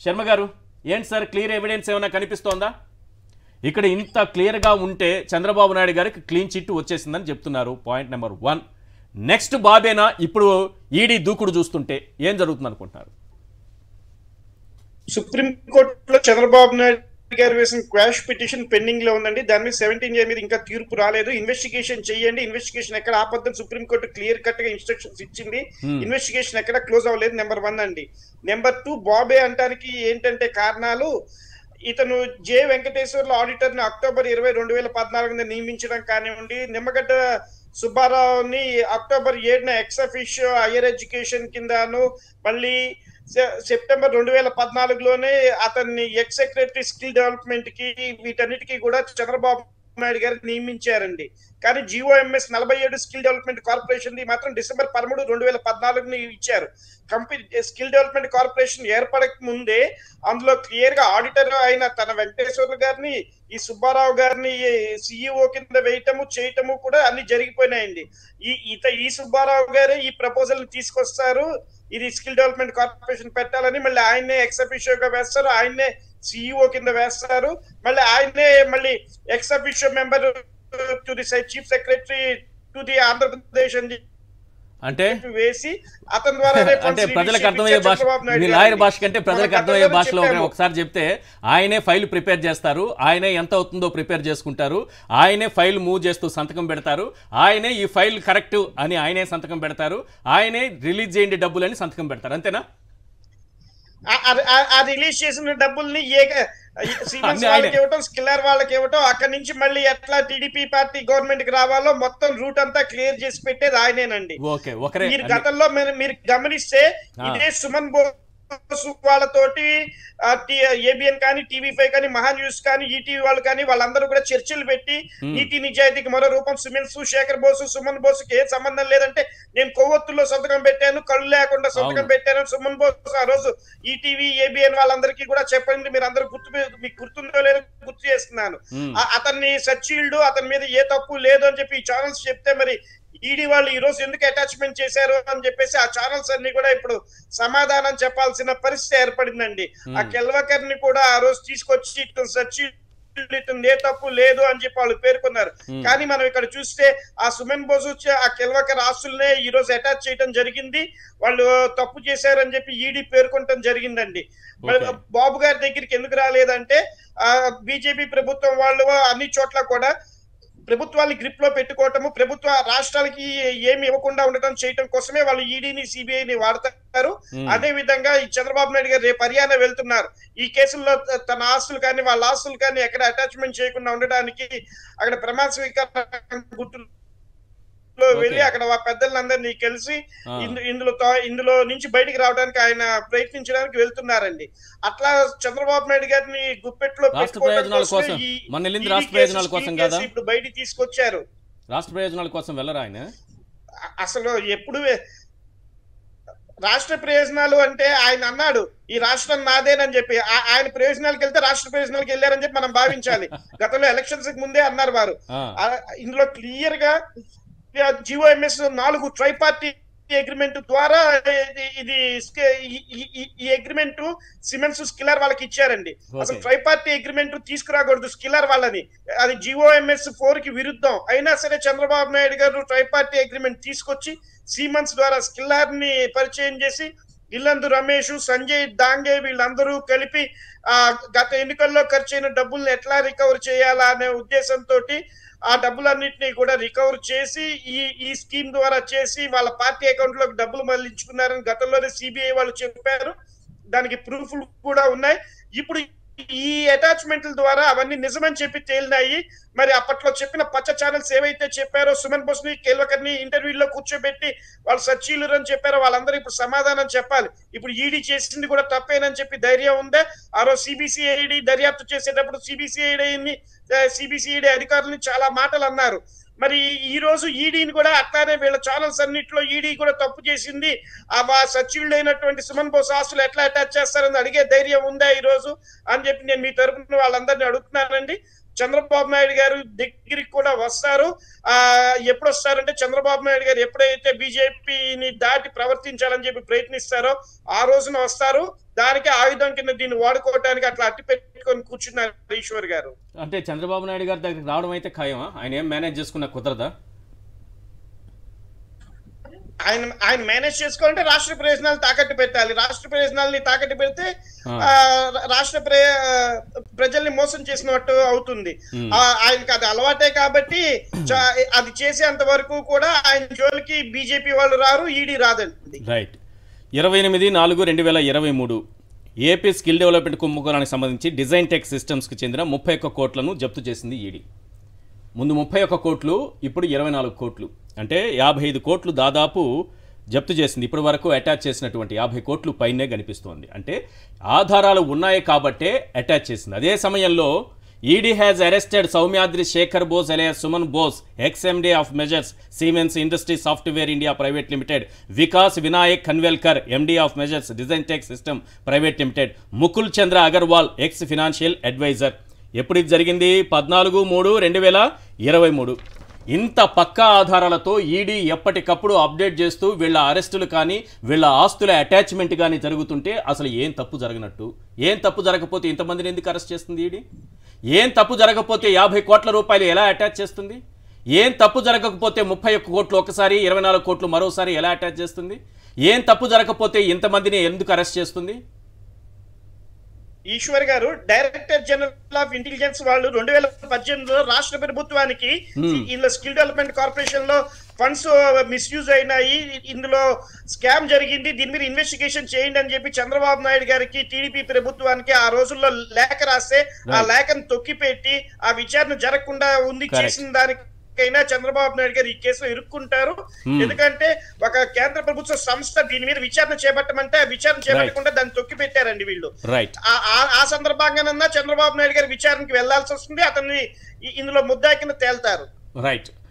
శర్మ గారు ఏంటి sir clear evidence ఏమైనా కనిపిస్తోందా ఇక్కడ ఇంత క్లియర్గా ఉంటే చంద్రబాబు నాయుడు గారికి క్లీన్ చిట్ వచ్చేసిందని చెప్తున్నారు పాయింట్ నెంబర్ వన్ నెక్స్ట్ బాబేనా ఇప్పుడు ఈడీ దూకుడు చూస్తుంటే ఏం జరుగుతుంది అనుకుంటున్నారు సుప్రీంకోర్టులో చంద్రబాబు నాయుడు గారు వేసిన క్వాష్ పిటిషన్ పెండింగ్ లో ఉందండి దాని మీద సెవెంటీన్ ఏ మీద ఇంకా తీర్పు రాలేదు ఇన్వెస్టిగేషన్ చేయండి ఇన్వెస్టిగేషన్ ఎక్కడ ఆపద్దని సుప్రీంకోర్టు క్లియర్ కట్ గా ఇన్స్ట్రక్షన్స్ ఇచ్చింది Hmm. ఇన్వెస్టిగేషన్ ఎక్కడ క్లోజ్ అవ్వలేదు నెంబర్ వన్ అండి నెంబర్ టూ బాబే అంటానికి ఏంటంటే కారణాలు ఇతను జె వెంకటేశ్వర్ల ఆడిటర్ ని అక్టోబర్ ఇరవై రెండు వేల పద్నాలుగున నియమించడం కానివ్వండి నిమ్మగడ్డ సుబ్బారావుని అక్టోబర్ ఏడున ఎక్స్ అఫీషియో హైయర్ ఎడ్యుకేషన్ కిందను మళ్ళీ సె- సెప్టెంబర్ రెండు వేల పద్నాలుగులోనే అతన్ని ఎక్స్ సెక్రటరీ స్కిల్ డెవలప్మెంట్ కి వీటన్నిటికీ కూడా చంద్రబాబు నాయుడు గారు నియమించారండి కానీ జిఓఎంఎస్ నలభై ఏడు స్కిల్ డెవలప్మెంట్ కార్పొరేషన్ మాత్రం డిసెంబర్ పదమూడు రెండు వేల పద్నాలుగుని ఇచ్చారు కంపెనీ స్కిల్ డెవలప్మెంట్ కార్పొరేషన్ ఏర్పడక ముందే అందులో క్లియర్ గా ఆడిటర్ అయిన తన వెంకటేశ్వర్లు గారిని ఈ సుబ్బారావు గారిని సిఇఓ కింద వేయటము చేయటము కూడా అన్ని జరిగిపోయినాయండి ఈ ఇత ఈ సుబ్బారావు గారే ఈ ప్రపోజల్ ని తీసుకొస్తారు ఇది స్కిల్ డెవలప్మెంట్ కార్పొరేషన్ పెట్టాలని మళ్ళీ ఆయన్నే ఎక్స్ గా వేస్తారు ఆయన్నే సిఇఓ కింద వేస్తారు మళ్ళీ ఆయన్నే మళ్ళీ ex officio member to the chief secretary to the Andhra Pradesh అని అంటే చెప్పి వేసి అతని ద్వారానే అంటే funds ప్రజలకు release అర్థమయ్యే భాష చంద్రబాబు నాయుడు మీ గారిని. లాయర్ భాష కంటే ప్రజలకు మన అర్థమయ్యే గతంలో భాషలో చెప్పాము. ఒకసారి చెప్తే ఆయనే ఫైల్ ప్రిపేర్ చేస్తారు ఆయనే ఎంత అవుతుందో ప్రిపేర్ చేసుకుంటారు ఆయనే ఫైల్ మూవ్ చేస్తూ సంతకం పెడతారు ఆయనే ఈ ఫైల్ కరెక్ట్ అని ఆయనే సంతకం పెడతారు ఆయనే రిలీజ్ చేయండి డబ్బులు అని సంతకం పెడతారు అంతేనా ఆ- ఆ- ఆ- ఆ రిలీజ్ చేసిన డబ్బుల్ని ఏ సిమెంట్స్ అన్ని వాళ్ళకి ఆయనే. ఇవ్వటం స్కిల్లర్ వాళ్ళకి ఇవ్వటం అక్కడి నుంచి మళ్ళీ ఎట్లా టీడీపీ పార్టీ గవర్నమెంట్ కి రావాలో మొత్తం రూట్ అంతా క్లియర్ చేసి పెట్టేది ఆయనేనండి ఓకే ఒకరే మీరు అన్ని- గతంలో మీరు మీరు గమనిస్తే ఆ. ఇదే సుమన్ బోసు వాళ్ళతోటి ఏబిఎన్ కానీ టీవీ ఫైవ్ కానీ మహా న్యూస్ కానీ ఈటీవీ వాళ్ళు కానీ వాళ్ళందరూ కూడా చర్చలు పెట్టి Hmm. నీతి నిజాయితీకి మరో రూపం సుమన్ సు శేఖర్ బోసు సుమన్ బోసుకి ఏ సంబంధం లేదంటే నేను కొవ్వొత్తుల్లో సంతకం పెట్టాను కళ్ళు లేకుండా సంతకం అవును. పెట్టాను సుమన్ బోసు ఆ రోజు ఈటీవీ ఏబిఎన్ వాళ్ళందరికీ కూడా చెప్పండి మీరు అందరూ గుర్తు మీకు గుర్తుందో లేదో గుర్తు చేస్తున్నాను మ్మ్. ఆ- అతన్ని సచ్చీల్డ్ అతని మీద ఏ తప్పు లేదు అని చెప్పి ఈ ఛానల్స్ చెప్తే మరి ఈడీ వాళ్ళు ఈ రోజు ఎందుకు అటాచ్మెంట్ చేశారు అని చెప్పేసి ఆ ఛానల్స్ అన్ని కూడా ఇప్పుడు సమాధానం చెప్పాల్సిన పరిస్థితి ఏర్పడిందండి ఆ Hmm. కెల్వకర్ ని కూడా ఆ రోజు తీసుకొచ్చి ఇతను సచ్చీల్డ్ ఇతను ఏ తప్పు లేదు అని చెప్పి వాళ్ళు పేర్కొన్నారు Hmm. కానీ మనం ఇక్కడ చూస్తే ఆ సుమన్ బోసు వచ్చి ఆ కెల్వకర్ ఆస్తుల్నే ఈ రోజు అటాచ్ చేయడం జరిగింది వాళ్ళు తప్పు చేశారని చెప్పి ఈడీ పేర్కొనటం జరిగిందండి మరి Okay. బాబు గారి దగ్గరికి ఎందుకు రాలేదంటే ఆ బీజేపీ ప్రభుత్వం వాళ్ళు అన్ని చోట్ల కూడా ప్రభుత్వాన్ని గ్రిప్ లో పెట్టుకోవటము ప్రభుత్వ రాష్ట్రాలకి ఏమి ఇవ్వకుండా ఉండటం చేయటం కోసమే వాళ్ళు ఈడీని సిబిఐని వాడతారు మ్మ్. అదే విధంగా ఈ చంద్రబాబు నాయుడు గారు రేపు హర్యానా వెళ్తున్నారు ఈ కేసుల్లో త- తన ఆస్తులు కానీ వాళ్ళ ఆస్తులు కానీ ఎక్కడ అటాచ్మెంట్ చేయకుండా ఉండడానికి అక్కడ ప్రమాణ స్వీకారం గుర్తులో వెళ్ళి Okay. అక్కడ ఆ పెద్దలందరినీ కలిసి ఆ. ఇందు- ఇందులో తా- ఇందులో నుంచి బయటికి రావడానికి ఆయన ప్రయత్నించడానికి వెళ్తున్నారండి అట్లా చంద్రబాబు నాయుడు గారిని గుప్పెట్లో రాష్ట్ర పెట్టుకోవడం ప్రయోజనాల కోసమే కోసం. ఈ- మొన్న వెళ్ళింది ఈ రాష్ట్ర కేసు, ప్రయోజనాల ఈ కోసం కేసు కదా? ఇప్పుడు బయటికి తీసుకొచ్చారు రాష్ట్ర ప్రయోజనాల కోసం వెళ్ళరా ఆయన అ- అసలు ఎప్పుడు రాష్ట్ర ప్రయోజనాలు అంటే ఆయన అన్నాడు ఈ రాష్ట్రం నాదేనని చెప్పి ఆ- ఆయన ప్రయోజనాలకు వెళ్తే రాష్ట్ర ప్రయోజనాలకు వెళ్ళారని చెప్పి మనం భావించాలి గతంలో ఎలక్షన్స్ కి ముందే అన్నారు వారు ఆ, ఆ, ఇందులో క్లియర్ గా జిఓఎంఎస్ నాలుగు ట్రై పార్టీ అగ్రిమెంట్ ద్వారా ఇది- ఇది స్కే- ఈ- ఈ- ఈ- ఈ అగ్రిమెంట్ సిమెంట్స్ స్కిల్లర్ వాళ్ళకి ఇచ్చారండి అసలు Okay. ట్రై పార్టీ అగ్రిమెంట్ తీసుకురాకూడదు స్కిల్లర్ వాళ్ళని అది జిఓఎంఎస్ ఫోర్ కి విరుద్ధం అయినా సరే Chandrababu Naidu garu tri party agreement తీసుకొచ్చి సీమన్స్ ద్వారా స్కిల్లర్ ని పరిచయం చేసి ఇల్లందు రమేష్ సంజయ్ దాంగే వీళ్ళందరూ కలిపి ఆ గత ఎన్నికల్లో ఖర్చయిన డబ్బుల్ని ఎట్లా రికవర్ చేయాలా అనే ఉద్దేశంతో ఆ డబ్బులన్నింటినీ కూడా రికవర్ చేసి ఈ ఈ స్కీమ్ ద్వారా చేసి వాళ్ళ పార్టీ అకౌంట్ లోకి డబ్బులు మళ్ళించుకున్నారని గతంలోనే సిబిఐ వాళ్ళు చెప్పారు దానికి ప్రూఫ్లు కూడా ఉన్నాయి ఇప్పుడు ఈ అటాచ్మెంట్ల ద్వారా అవన్నీ నిజమని చెప్పి తేలినాయి మరి అప్పట్లో చెప్పిన పచ్చ ఛానల్స్ ఏవైతే చెప్పారో సుమన్ బోస్ ని కేల్వకర్ని ఇంటర్వ్యూలో కూర్చోబెట్టి వాళ్ళు సచ్చీలు అని చెప్పారో వాళ్ళందరూ ఇప్పుడు సమాధానం చెప్పాలి ఇప్పుడు ఈడీ చేసింది కూడా తప్పేనని చెప్పి ధైర్యం ఉందా ఆ రోజు సిబిసిఐడి దర్యాప్తు చేసేటప్పుడు సిబిసిఐడిని సిబిసిఐడి అధికారులని చాలా మాటలు అన్నారు మరి ఈ రోజు ఈడీని కూడా అట్లానే వీళ్ళ ఛానల్స్ అన్నిట్లో ఈడీ కూడా తప్పు చేసింది ఆ సచివుడు అయినటువంటి సుమన్ బోస్ ఆస్తులు ఎట్లా అటాచ్ చేస్తారని అడిగే ధైర్యం ఉందా ఈ రోజు అని చెప్పి నేను మీ తరపున వాళ్ళందరినీ అడుగుతున్నానండి చంద్రబాబు నాయుడు గారు దగ్గరికి కూడా వస్తారు ఆ ఎప్పుడు వస్తారంటే చంద్రబాబు నాయుడు గారు ఎప్పుడైతే బీజేపీని దాటి ప్రవర్తించాలని చెప్పి ప్రయత్నిస్తారో ఆ రోజున వస్తారు దానికి ఆయుధం కింద దీన్ని వాడుకోవడానికి అట్లా అట్టి పెట్టుకొని కూర్చున్నారు ఈశ్వర్ గారు అంటే చంద్రబాబు నాయుడు గారి దగ్గరికి రావడం అయితే ఖాయమా ఆయన ఏం మేనేజ్ చేసుకున్నా కుదరదా ఆయన ఆయన మేనేజ్ చేసుకోవాలంటే రాష్ట్ర ప్రయోజనాలు తాకట్టు పెట్టాలి రాష్ట్ర ప్రయోజనాలని తాకట్టు పెడితే ఆ. ఆ, రాష్ట్ర ప్ర ప్రజల్ని మోసం చేసినట్టు అవుతుంది Hmm. ఆ, ఆయనకి అది అలవాటే కాబట్టి చా- అది చేసేంత వరకు కూడా ఆయన జోలికి బీజేపీ వాళ్ళు రారు ఈడీ రాదండి రైట్ ఇరవై ఎనిమిది నాలుగు రెండు వేల ఇరవై మూడు ఏపీ స్కిల్ డెవలప్మెంట్ కుంభకోణానికి సంబంధించి డిజైన్ టెక్ సిస్టమ్స్కి చెందిన ముప్పై ఒక్క కోట్లను జప్తు చేసింది ఈడీ ముందు ముప్పై ఒక్క కోట్లు ఇప్పుడు ఇరవై నాలుగు కోట్లు అంటే యాభై ఐదు కోట్లు దాదాపు జప్తు చేసింది ఇప్పటి వరకు అటాచ్ చేసినటువంటి యాభై కోట్లు పైనే కనిపిస్తోంది అంటే ఆధారాలు ఉన్నాయి కాబట్టే అటాచ్ చేసింది అదే సమయంలో ED has arrested Soumyadri Shekhar Bose alias Suman Bose ex MD of Messrs Siemens Industry Software India Private Limited Vikas Vinayak Khanvilkar MD of Messrs design tech system private limited Mukul Chandra Agarwal ex financial advisor ఎప్పుడు ఇది జరిగింది పద్నాలుగు మూడు రెండు వేల ఇరవై మూడు ఇంత పక్కా ఆధారాలతో ఈడీ ఎప్పటికప్పుడు అప్డేట్ చేస్తూ వీళ్ళ అరెస్టులు కానీ వీళ్ళ ఆస్తుల అటాచ్మెంట్ కానీ జరుగుతుంటే అసలు ఏం తప్పు జరగనట్టు ఏం తప్పు జరగకపోతే ఇంతమందిని ఎందుకు అరెస్ట్ చేస్తుంది ఈడీ ఏం తప్పు జరగకపోతే యాభై కోట్ల రూపాయలు ఎలా అటాచ్ చేస్తుంది ఏం తప్పు జరగకపోతే ముప్పై ఒక్క కోట్లు ఒకసారి ఇరవై నాలుగు కోట్లు మరోసారి ఎలా అటాచ్ చేస్తుంది ఏం తప్పు జరగకపోతే ఇంతమందిని ఎందుకు అరెస్ట్ చేస్తుంది ఈశ్వర్ గారు డైరెక్టర్ జనరల్ ఆఫ్ ఇంటెలిజెన్స్ వాళ్ళు రెండు వేల పద్దెనిమిదిలో రాష్ట్ర ప్రభుత్వానికి ఇందులో స్కిల్ డెవలప్మెంట్ కార్పొరేషన్ లో ఫండ్స్ మిస్యూజ్ అయినాయి ఇందులో స్కామ్ జరిగింది దీని మీద ఇన్వెస్టిగేషన్ చేయండి అని చెప్పి చంద్రబాబు నాయుడు గారికి టీడీపీ ప్రభుత్వానికి ఆ రోజుల్లో లేఖ రాస్తే ఆ Right. లేఖను తొక్కిపెట్టి ఆ విచారణ జరగకుండా ఉంది Correct. చేసిన దానికి అయినా చంద్రబాబు నాయుడు గారు ఈ కేసులో ఇరుక్కుంటారు Hmm. ఎందుకంటే ఒక కేంద్ర ప్రభుత్వ సంస్థ దీని మీద విచారణ చేపట్టమంటే ఆ విచారణ చేపట్టకుండా దాన్ని తొక్కి పెట్టారండి వీళ్ళు రైట్ ఆ- ఆ- ఆ సందర్భంగానన్నా చంద్రబాబు నాయుడు గారి విచారణకి వెళ్లాల్సి వస్తుంది అతన్ని ఇ- ఇందులో ముద్దాయి కింద తేల్తారు రైట్